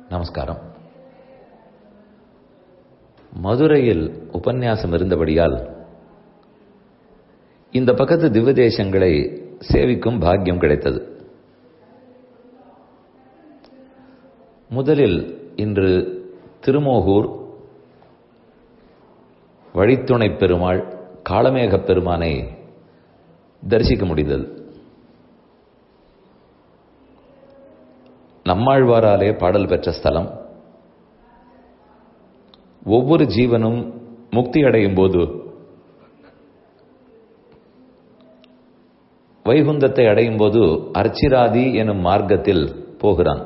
நமஸ்காரம் மதுரையில் உபன்யாசம் இருந்தபடியால் இந்த பக்கத்து திவ்ய தேசங்களை சேவிக்கும் பாக்கியம் கிடைத்தது முதலில் இன்று திருமோகூர் வழித்துணை பெருமாள் காளமேகப் பெருமானை தரிசிக்க முடிந்தது நம்மாழ்வாராலே பாடல் பெற்ற ஸ்தலம் ஒவ்வொரு ஜீவனும் முக்தி அடையும் போது வைகுந்தத்தை அடையும் போது அர்ச்சிராதி எனும் மார்க்கத்தில் போகிறான்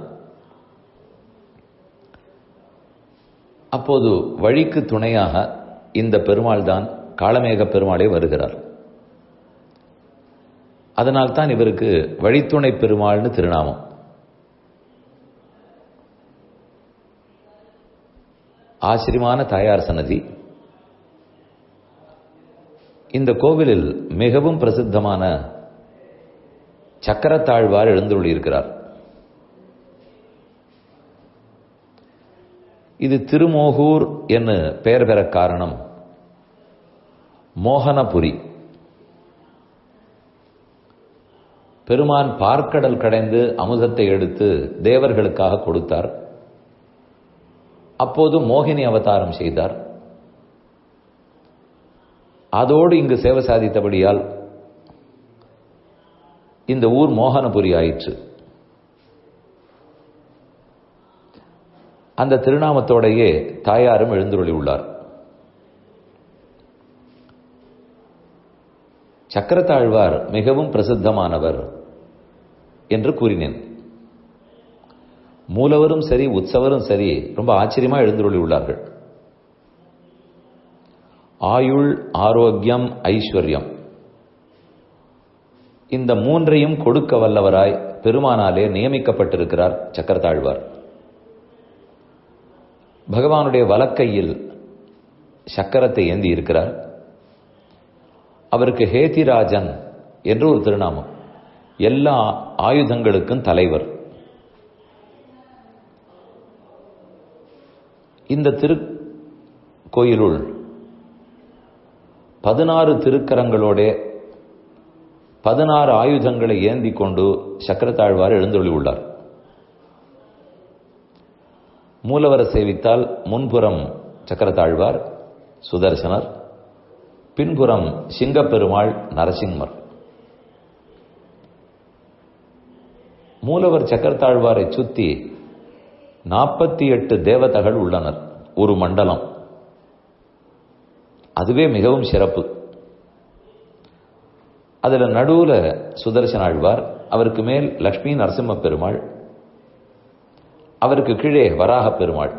அப்போது வழிக்கு துணையாக இந்த பெருமாள் தான் காளமேக பெருமாளே வருகிறார் அதனால்தான் இவருக்கு வழித்துணை பெருமாள்னு திருநாமம் ஆச்சரியமான தாயார் சன்னதி இந்த கோவிலில் மிகவும் பிரசித்தமான சக்கரத்தாழ்வார் எழுந்துள்ளிருக்கிறார் இது திருமோகூர் என்று பெயர் பெற காரணம் மோகனபுரி பெருமான் பார்க்கடல் கடைந்து அமுதத்தை எடுத்து தேவர்களுக்காக கொடுத்தார் அப்போது மோகினி அவதாரம் செய்தார் அதோடு இங்கு சேவை சாதித்தபடியால் இந்த ஊர் மோகனபுரி ஆயிற்று அந்த திருநாமத்தோடையே தாயாரும் எழுந்துருளி உள்ளார் சக்கரத்தாழ்வார் மிகவும் பிரசித்தமானவர் என்று கூறினேன் மூலவரும் சரி உற்சவரும் சரி ரொம்ப ஆச்சரியமா எழுந்துருளி உள்ளார்கள் ஆயுள் ஆரோக்கியம் ஐஸ்வர்யம் இந்த மூன்றையும் கொடுக்க வல்லவராய் பெருமானாலே நியமிக்கப்பட்டிருக்கிறார் சக்கரத்தாழ்வார் பகவானுடைய வலக்கையில் சக்கரத்தை ஏந்தி இருக்கிறார் அவருக்கு ஹேதிராஜன் என்று ஒரு திருநாமம் எல்லா ஆயுதங்களுக்கும் தலைவர் இந்த திரு கோயிலுள் பதினாறு திருக்கரங்களோட பதினாறு ஆயுதங்களை ஏந்தி கொண்டு சக்கரத்தாழ்வார் எழுந்தொழி உள்ளார் மூலவர சேவித்தால் முன்புறம் சக்கரத்தாழ்வார் சுதர்சனர் பின்புறம் சிங்கப்பெருமாள் நரசிம்மர் மூலவர் சக்கரத்தாழ்வாரை சுத்தி நாற்பத்தி எட்டு தேவதைகள் உள்ளனர் ஒரு மண்டலம் அதுவே மிகவும் சிறப்பு அதுல நடுவுல சுதர்சன ஆழ்வார் அவருக்கு மேல் லக்ஷ்மி நரசிம்ம பெருமாள் அவருக்கு கீழே வராக பெருமாள்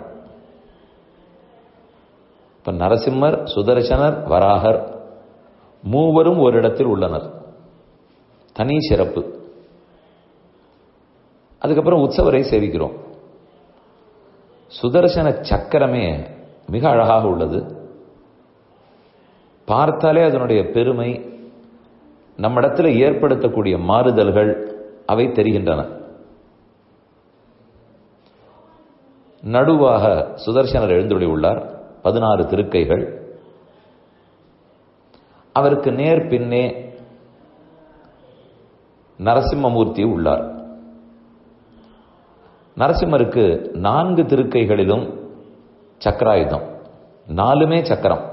இப்ப நரசிம்மர் சுதர்சனர் வராகர் மூவரும் ஒரு இடத்தில் உள்ளனர் தனி சிறப்பு அதுக்கப்புறம் உற்சவரை சேவிக்கிறோம் சுதர்சன சக்கரமே மிக அழகாக உள்ளது பார்த்தாலே அதனுடைய பெருமை நம்மிடத்தில் ஏற்படுத்தக்கூடிய மாறுதல்கள் அவை தெரிகின்றன நடுவாக சுதர்சனர் எழுந்துள்ளி உள்ளார் பதினாறு திருக்கைகள் அவருக்கு நேர் பின்னே நரசிம்மமூர்த்தி உள்ளார் நரசிம்மருக்கு நான்கு திருக்கைகளிலும் சக்கராயுதம் நாலுமே சக்கரம்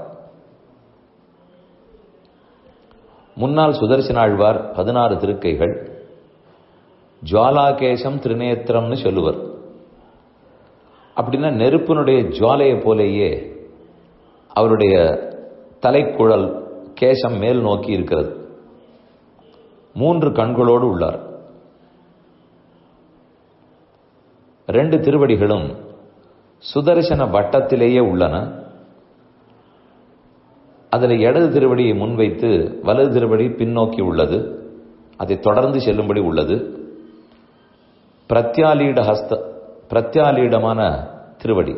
முன்னால் சுதர்சனாழ்வார் பதினாறு திருக்கைகள் ஜுவாலாகேசம் திருநேத்திரம்னு சொல்லுவர் அப்படின்னா நெருப்பினுடைய ஜுவாலையை போலேயே அவருடைய தலைக்குழல் கேசம் மேல் நோக்கி இருக்கிறது மூன்று கண்களோடு உள்ளார் ரெண்டு திருவடிகளும் சுதர்சன வட்டத்திலேயே உள்ளன அதில் இடது திருவடியை முன்வைத்து வலது திருவடி பின்னோக்கி உள்ளது அதை தொடர்ந்து செல்லும்படி உள்ளது பிரத்யாலீட ஹஸ்த பிரத்யாலீடமான திருவடி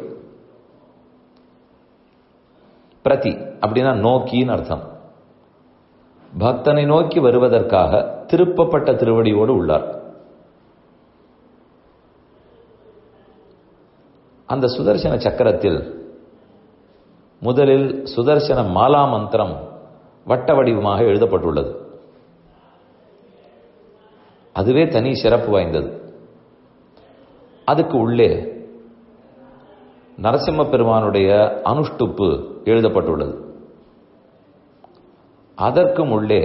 பிரதி அப்படின்னா நோக்கின்னு அர்த்தம் பக்தனை நோக்கி வருவதற்காக திருப்பப்பட்ட திருவடியோடு உள்ளார் அந்த சுதர்சன சக்கரத்தில் முதலில் சுதர்சன மாலா மந்திரம் வட்ட வடிவமாக எழுதப்பட்டுள்ளது அதுவே தனி சிறப்பு வாய்ந்தது அதுக்கு உள்ளே நரசிம்ம பெருமானுடைய அனுஷ்டுப்பு எழுதப்பட்டுள்ளது அதற்கும் உள்ளே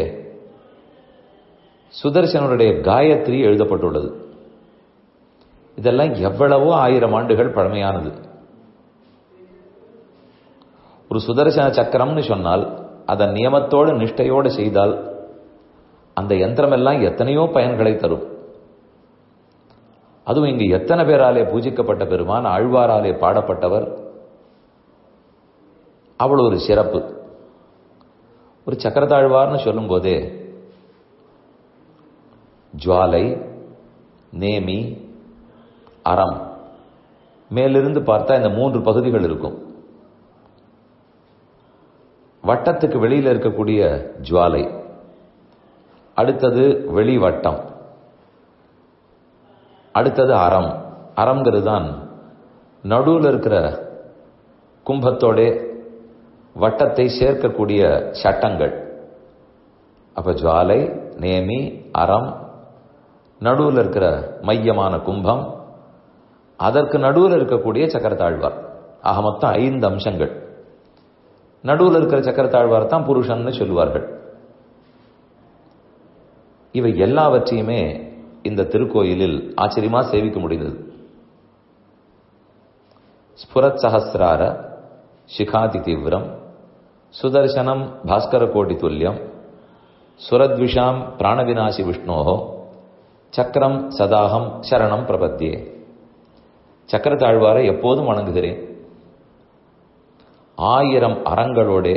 சுதர்சனுடைய காயத்ரி எழுதப்பட்டுள்ளது இதெல்லாம் எவ்வளவோ ஆயிரம் ஆண்டுகள் பழமையானது ஒரு சுதர்சன சக்கரம்னு சொன்னால் அதன் நியமத்தோடு நிஷ்டையோடு செய்தால் அந்த யந்திரமெல்லாம் எத்தனையோ பயன்களை தரும் அதுவும் இங்கு எத்தனை பேராலே பூஜிக்கப்பட்ட பெருமான் ஆழ்வாராலே பாடப்பட்டவர் அவ்வளவு ஒரு சிறப்பு ஒரு சக்கரத்தாழ்வார்னு சொல்லும் போதே ஜுவாலை நேமி அறம் மேலிருந்து பார்த்தா இந்த மூன்று பகுதிகள் இருக்கும் வட்டத்துக்கு வெளியில் இருக்கக்கூடிய ஜுவாலை அடுத்தது வெளி வட்டம் அடுத்தது அறம் அறம்ங்கிறது தான் நடுவில் இருக்கிற கும்பத்தோட வட்டத்தை சேர்க்கக்கூடிய சட்டங்கள் அப்ப ஜுவாலை நேமி அறம் நடுவில் இருக்கிற மையமான கும்பம் அதற்கு நடுவில் இருக்கக்கூடிய சக்கரத்தாழ்வார் ஆக மொத்தம் ஐந்து அம்சங்கள் நடுவில் இருக்கிற சக்கரத்தாழ்வார் தான் புருஷன்னு சொல்லுவார்கள் இவை எல்லாவற்றையுமே இந்த திருக்கோயிலில் ஆச்சரியமா சேவிக்க முடிந்தது ஸ்புரத் சஹசிரார சிகாதி தீவிரம் சுதர்சனம் பாஸ்கர கோடி துல்லியம் சுரத்விஷாம் பிராணவிநாசி விஷ்ணோஹோ சக்கரம் சதாகம் சரணம் பிரபத்தியே சக்கரத்தாழ்வாரை எப்போதும் வணங்குகிறேன் ஆயிரம் அறங்களோடே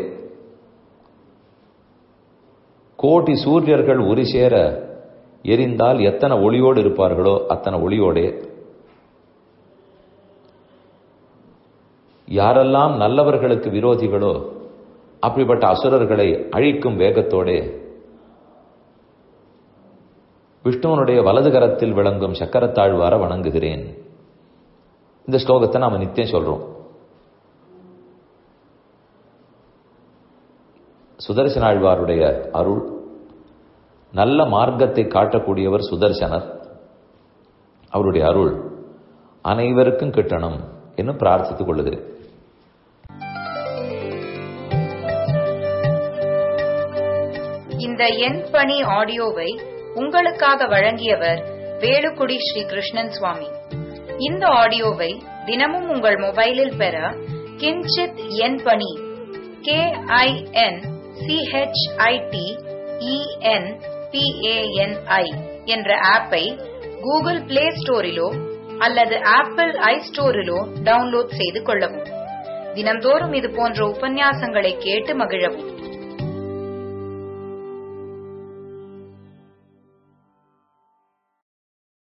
கோடி சூரியர்கள் ஒரு சேர எரிந்தால் எத்தனை ஒளியோடு இருப்பார்களோ அத்தனை ஒளியோடே யாரெல்லாம் நல்லவர்களுக்கு விரோதிகளோ அப்படிப்பட்ட அசுரர்களை அழிக்கும் வேகத்தோடே விஷ்ணுவனுடைய வலது கரத்தில் விளங்கும் சக்கரத்தாழ்வார வணங்குகிறேன் இந்த ஸ்லோகத்தை நாம நித்தியம் சொல்றோம் சுதர்சனாழ்வாருடைய அருள் நல்ல மார்க்கத்தை காட்டக்கூடியவர் சுதர்சனர் அவருடைய அருள் அனைவருக்கும் கிட்டணும் என்று பிரார்த்தித்துக் கொள்ளுகிறேன் இந்த எண் பணி ஆடியோவை உங்களுக்காக வழங்கியவர் வேலுக்குடி ஸ்ரீ கிருஷ்ணன் சுவாமி இந்த ஆடியோவை தினமும் உங்கள் மொபைலில் பெற கிஞ்சித் எண் பணி கே ஐ என் சிஹெச்ஐடி இஎன் பிஏஎன்ஐ என்ற ஆப்பை கூகுள் பிளே ஸ்டோரிலோ அல்லது ஆப்பிள் ஐ ஸ்டோரிலோ டவுன்லோட் செய்து கொள்ளவும் தினம்தோறும் இது போன்ற உபன்யாசங்களை கேட்டு மகிழவும்